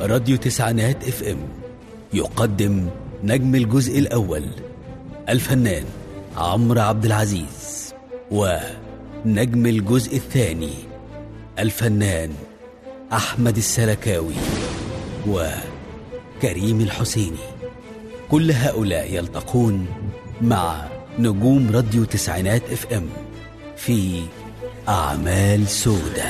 راديو تسعينات اف ام يقدم نجم الجزء الأول الفنان عمرو عبد العزيز ونجم الجزء الثاني الفنان أحمد السلكاوي وكريم الحسيني كل هؤلاء يلتقون مع نجوم راديو تسعينات اف ام في أعمال سودة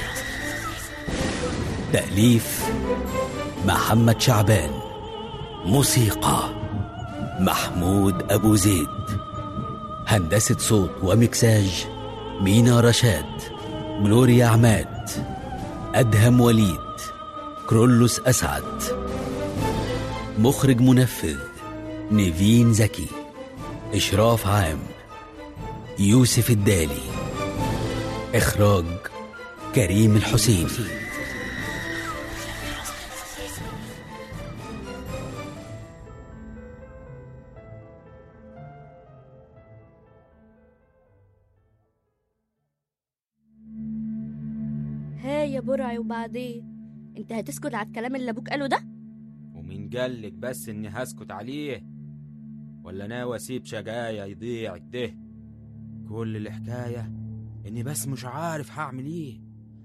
تأليف محمد شعبان موسيقى محمود أبو زيد هندسة صوت ومكساج مينا رشاد جلوريا عماد أدهم وليد كرولوس أسعد مخرج منفذ نيفين زكي إشراف عام يوسف الدالي إخراج كريم الحسين ها يا برعي وبعدين انت هتسكت على الكلام اللي ابوك قاله ده ومين قالك بس اني هسكت عليه ولا ناوي اسيب شجايا يضيع كده كل الحكاية اني بس مش عارف هعمل ايه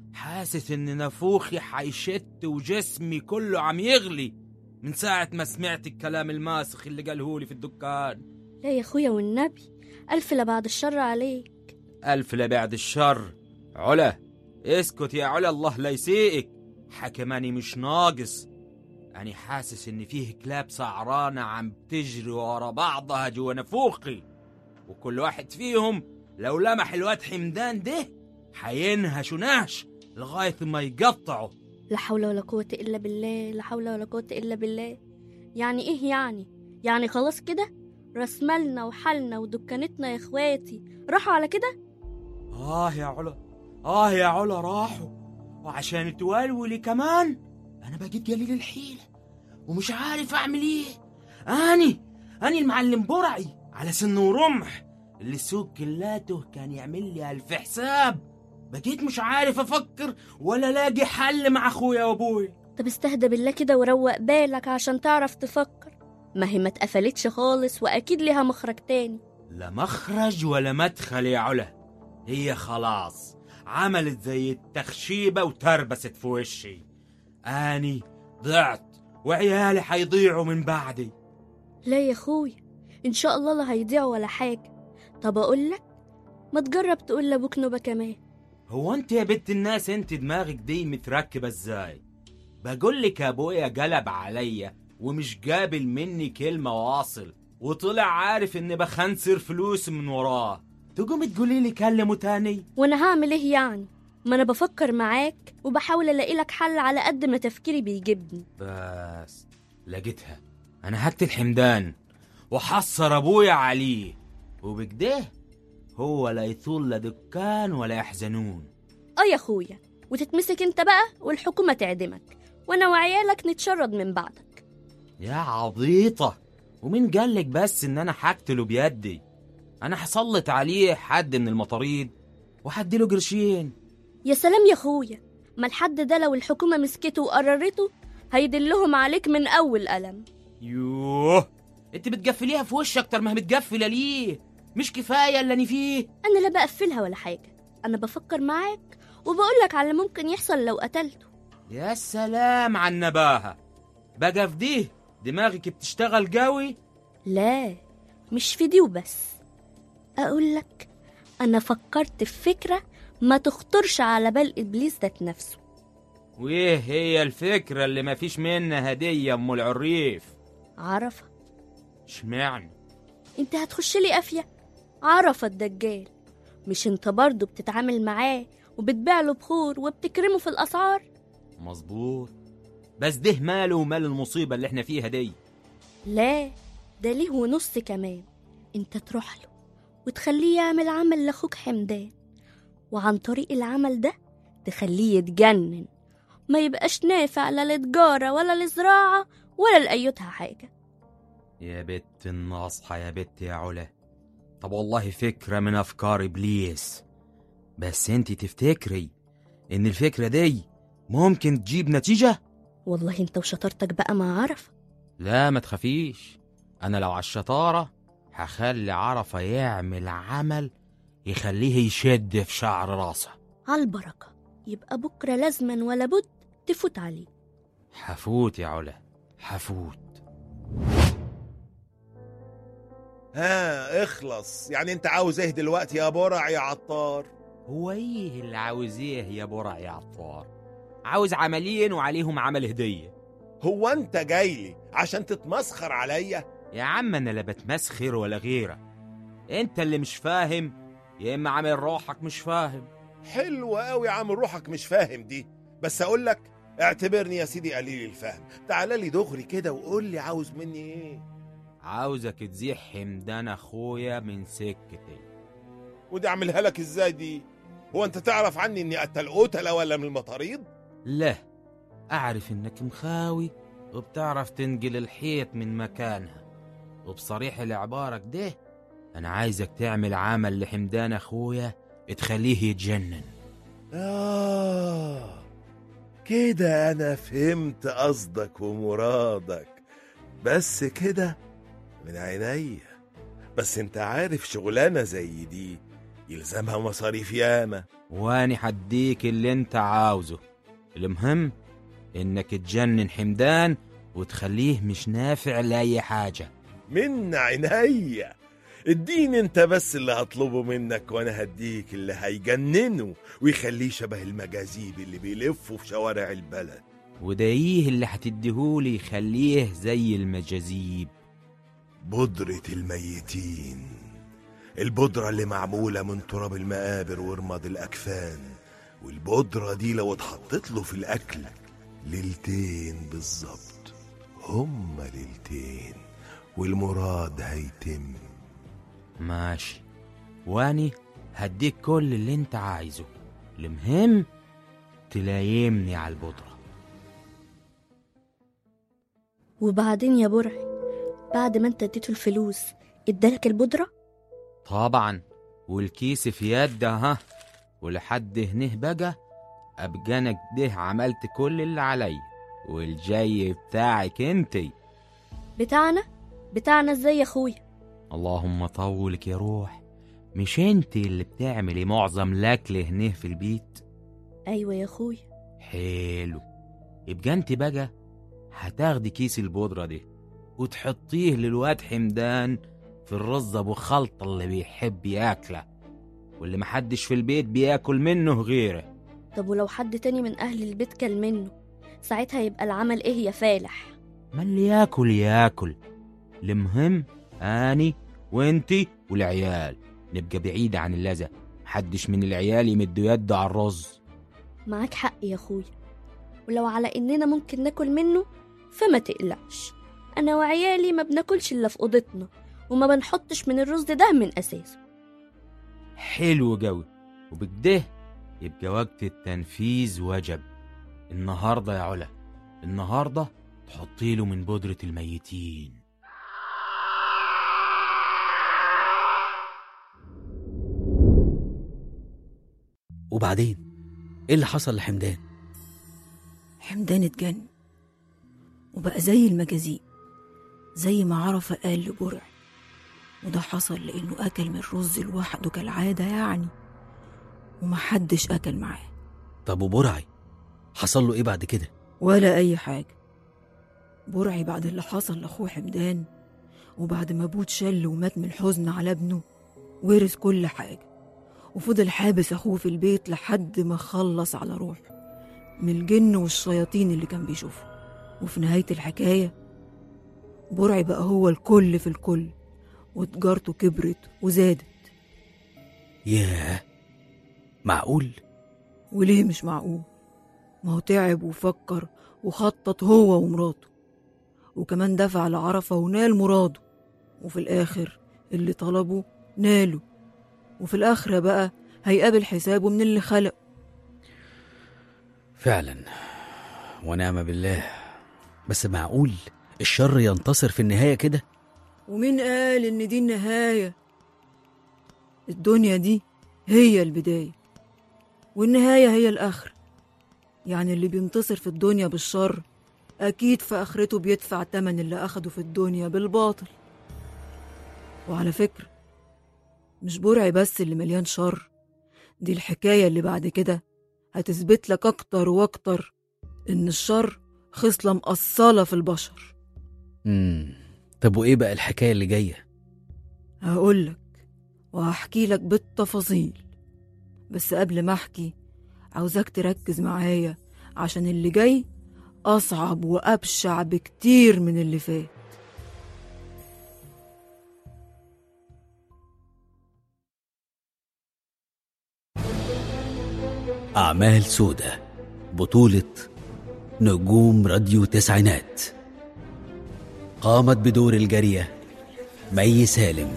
حاسس ان نافوخي هيشت وجسمي كله عم يغلي من ساعة ما سمعت الكلام الماسخ اللي قالهولي في الدكان لا يا اخويا والنبي الف لا بعد الشر عليك ألف لا بعد الشر علا اسكت يا علا الله لا يسيئك حكماني مش ناقص أنا حاسس إن فيه كلاب سعرانة عم تجري ورا بعضها جوا نفوخي وكل واحد فيهم لو لمح الواد حمدان ده حينهش ونهش لغاية ما يقطعه لا حول ولا قوة إلا بالله لا حول ولا قوة إلا بالله يعني إيه يعني يعني خلاص كده رسمالنا وحالنا ودكانتنا يا إخواتي راحوا على كده آه يا علا آه يا علا راحوا وعشان تولولي كمان أنا بقيت قليل الحيلة ومش عارف أعمل إيه أني أني المعلم برعي على سن ورمح اللي السوق كلاته كان يعمل لي ألف حساب بقيت مش عارف أفكر ولا لاقي حل مع أخويا وأبوي طب استهدى بالله كده وروق بالك عشان تعرف تفكر ما هي ما اتقفلتش خالص وأكيد ليها مخرج تاني لا مخرج ولا مدخل يا علا هي خلاص عملت زي التخشيبة وتربست في وشي أني ضعت وعيالي حيضيعوا من بعدي لا يا أخويا إن شاء الله لا هيضيعوا ولا حاجة طب أقول لك ما تجرب تقول لأبوك نوبة كمان هو انت يا بنت الناس انت دماغك دي متركبة ازاي بقول لك ابويا قلب عليا ومش قابل مني كلمة واصل وطلع عارف اني بخنسر فلوس من وراه تقوم تقولي لي كلمه تاني وأنا هعمل إيه يعني ما أنا بفكر معاك وبحاول ألاقي لك حل على قد ما تفكيري بيجيبني بس لقيتها انا هقتل حمدان وحصر ابويا عليه وبكده هو لا يطول لا دكان ولا يحزنون اه يا اخويا وتتمسك انت بقى والحكومة تعدمك وانا وعيالك نتشرد من بعدك يا عبيطة ومين قالك بس ان انا هقتله بيدي انا هسلط عليه حد من المطاريد وهديله قرشين يا سلام يا اخويا ما الحد ده لو الحكومة مسكته وقررته هيدلهم عليك من اول قلم يوه انت بتقفليها في وش اكتر ما هي متقفلة ليه مش كفاية اللي انا فيه انا لا بقفلها ولا حاجة انا بفكر معاك وبقولك على اللي ممكن يحصل لو قتلته يا سلام على النباهة بقى في دي دماغك بتشتغل قوي لا مش في دي وبس اقولك انا فكرت في فكرة ما تخطرش على بال ابليس ذات نفسه وايه هي الفكرة اللي ما فيش منها هدية ام العريف عرفة اشمعنى انت هتخش لي قافية عرفة الدجال مش انت برضه بتتعامل معاه وبتبيع له بخور وبتكرمه في الاسعار مظبوط بس ده ماله ومال المصيبة اللي احنا فيها دي لا ده ليه ونص كمان انت تروح له وتخليه يعمل عمل لاخوك حمدان وعن طريق العمل ده تخليه يتجنن ما يبقاش نافع لا لتجارة ولا لزراعة ولا لأيتها حاجة يا بت الناصحة يا بت يا علا طب والله فكرة من أفكار إبليس بس انت تفتكري إن الفكرة دي ممكن تجيب نتيجة؟ والله انت وشطارتك بقى مع عرفة لا ما تخافيش انا لو على الشطاره هخلي عرفه يعمل عمل يخليه يشد في شعر راسه على البركة يبقى بكرة لازما ولا بد تفوت عليه حفوت يا علا حفوت ها اخلص يعني انت عاوز ايه دلوقتي يا برع يا عطار هو ايه اللي عاوز ايه يا برع يا عطار عاوز عملين وعليهم عمل هديه هو انت جاي لي عشان تتمسخر عليا يا عم انا لا بتمسخر ولا غيره انت اللي مش فاهم يا اما عامل روحك مش فاهم حلو قوي عامل روحك مش فاهم دي بس اقول لك اعتبرني يا سيدي قليل الفهم تعال لي دغري كده وقول لي عاوز مني ايه عاوزك تزيح حمدان اخويا من سكتي ودي اعملها لك ازاي دي هو انت تعرف عني اني قتل قتله ولا من المطاريد لا اعرف انك مخاوي وبتعرف تنقل الحيط من مكانها وبصريح العبارة ده انا عايزك تعمل عمل لحمدان اخويا تخليه يتجنن آه كده أنا فهمت قصدك ومرادك بس كده من عينيا بس انت عارف شغلانة زي دي يلزمها مصاريف ياما واني حديك اللي انت عاوزه المهم انك تجنن حمدان وتخليه مش نافع لأي حاجة من عينيا اديني انت بس اللي هطلبه منك وانا هديك اللي هيجننه ويخليه شبه المجاذيب اللي بيلفوا في شوارع البلد وده ايه اللي هتديهولي يخليه زي المجاذيب بودرة الميتين البودرة اللي معمولة من تراب المقابر ورماد الأكفان والبودرة دي لو اتحطت له في الأكل ليلتين بالظبط هما ليلتين والمراد هيتم ماشي واني هديك كل اللي انت عايزه المهم تلايمني على البودرة وبعدين يا برعي بعد ما انت اديته الفلوس ادالك البودرة طبعا والكيس في يده ها ولحد هنه بقى ابقى انا كده عملت كل اللي عليا والجاي بتاعك انتي بتاعنا بتاعنا ازاي يا اخويا اللهم طولك يا روح مش انت اللي بتعملي معظم الاكل هنه في البيت ايوه يا اخويا حلو يبقى انت بقى هتاخدي كيس البودرة دي وتحطيه للواد حمدان في الرز ابو خلطة اللي بيحب ياكله واللي محدش في البيت بياكل منه غيره طب ولو حد تاني من اهل البيت كل منه ساعتها يبقى العمل ايه يا فالح ما اللي ياكل ياكل المهم اني وانتي والعيال نبقى بعيد عن اللذة محدش من العيال يمد يده على الرز معاك حق يا اخويا ولو على اننا ممكن ناكل منه فما تقلقش انا وعيالي ما بناكلش الا في اوضتنا وما بنحطش من الرز ده من اساسه حلو جوي وبكده يبقى وقت التنفيذ وجب النهارده يا علا النهارده تحطي له من بودرة الميتين وبعدين ايه اللي حصل لحمدان حمدان اتجن وبقى زي المجاذيب زي ما عرفة قال لبرع وده حصل لأنه أكل من الرز لوحده كالعادة يعني ومحدش أكل معاه طب وبرعي حصل له ايه بعد كده ولا أي حاجة برعي بعد اللي حصل لأخوه حمدان وبعد ما أبوه اتشل ومات من الحزن على ابنه ورث كل حاجة وفضل حابس أخوه في البيت لحد ما خلص على روحه من الجن والشياطين اللي كان بيشوفه وفي نهاية الحكاية برعي بقى هو الكل في الكل وتجارته كبرت وزادت ياه معقول وليه مش معقول ما هو تعب وفكر وخطط هو ومراته وكمان دفع لعرفة ونال مراده وفي الآخر اللي طلبه ناله وفي الآخرة بقى هيقابل حسابه من اللي خلق فعلا ونعم بالله بس معقول الشر ينتصر في النهاية كده ومين قال إن دي النهاية الدنيا دي هي البداية والنهاية هي الآخرة يعني اللي بينتصر في الدنيا بالشر أكيد في آخرته بيدفع تمن اللي أخده في الدنيا بالباطل وعلى فكرة مش برعي بس اللي مليان شر دي الحكاية اللي بعد كده هتثبت لك أكتر وأكتر إن الشر خصلة مقصلة في البشر امم طب وايه بقى الحكايه اللي جايه هقولك وهحكي لك بالتفاصيل بس قبل ما أحكي عاوزاك تركز معايا عشان اللي جاي أصعب وأبشع بكتير من اللي فات أعمال سودة بطولة نجوم راديو تسعينات قامت بدور الجارية مي سالم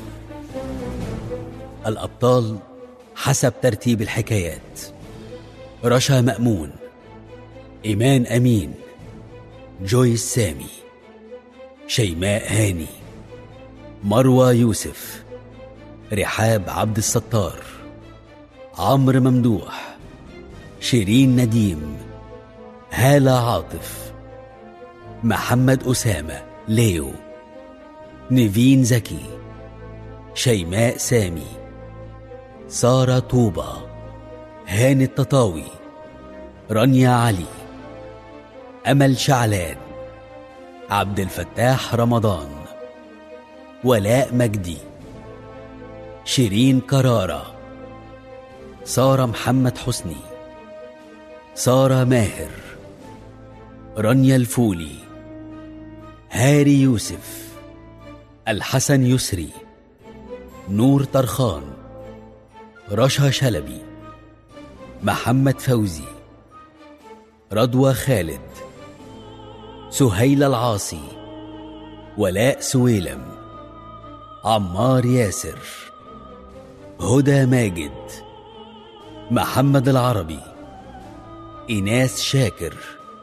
الأبطال حسب ترتيب الحكايات رشا مأمون إيمان أمين جويس سامي شيماء هاني مروى يوسف رحاب عبد الستار عمرو ممدوح شيرين نديم هالة عاطف محمد أسامة ليو نيفين زكي شيماء سامي سارة طوبة هاني التطاوي رانيا علي أمل شعلان عبد الفتاح رمضان ولاء مجدي شيرين كرارة سارة محمد حسني سارة ماهر رانيا الفولي هاري يوسف الحسن يسري نور طرخان رشا شلبي محمد فوزي رضوى خالد سهيل العاصي ولاء سويلم عمار ياسر هدى ماجد محمد العربي إناس شاكر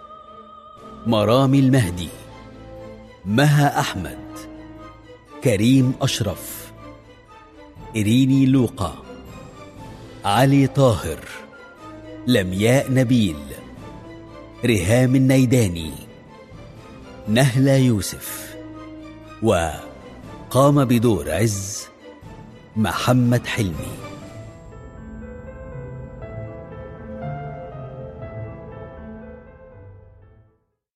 مرامي المهدي مها أحمد كريم أشرف إريني لوقا علي طاهر لمياء نبيل رهام النيداني نهلة يوسف وقام بدور عز محمد حلمي